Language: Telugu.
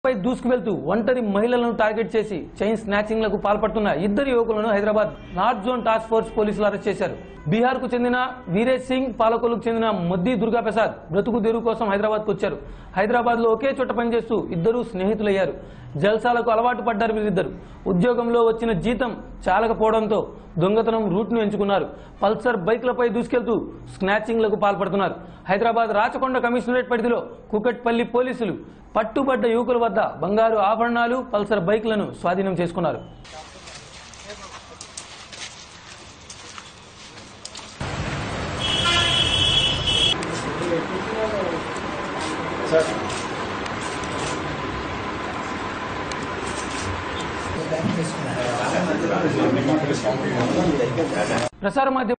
పై దూసుకువెళ్తూ ఒంటరి మహిళలను టార్గెట్ చేసి చైన్ స్నాచింగ్లకు పాల్పడుతున్న ఇద్దరు యువకులను Hyderabad north zone task force పోలీసులు అరెస్ట్ చేశారు బీహార్ కు చెందిన వీరేష్ సింగ్ పాలకొల్లుకు చెందిన మొద్ది దుర్గాప్రసాద్ బ్రతుకు తెరువు కోసం హైదరాబాద్ కు వచ్చారు హైదరాబాద్ లో ఒకే చోట పనిచేస్తూ ఇద్దరు స్నేహితులయ్యారు జల్సాలకు అలవాటు పడ్డారు వీరిద్దరు ఉద్యోగంలో వచ్చిన జీతం చాలకపోవడంతో దొంగతనం రూట్ ను ఎంచుకున్నారు పల్సర్ బైక్లపై దూసుకెళ్తూ స్నాచింగ్లకు పాల్పడుతున్నారు హైదరాబాద్ రాచకొండ కమిషనరేట్ పరిధిలో కుకట్పల్లి పోలీసులు పట్టుబడ్డ యువకుల వద్ద బంగారు ఆభరణాలు పల్సర్ బైక్లను స్వాధీనం చేసుకున్నారు ప్రసార మాధ్యమ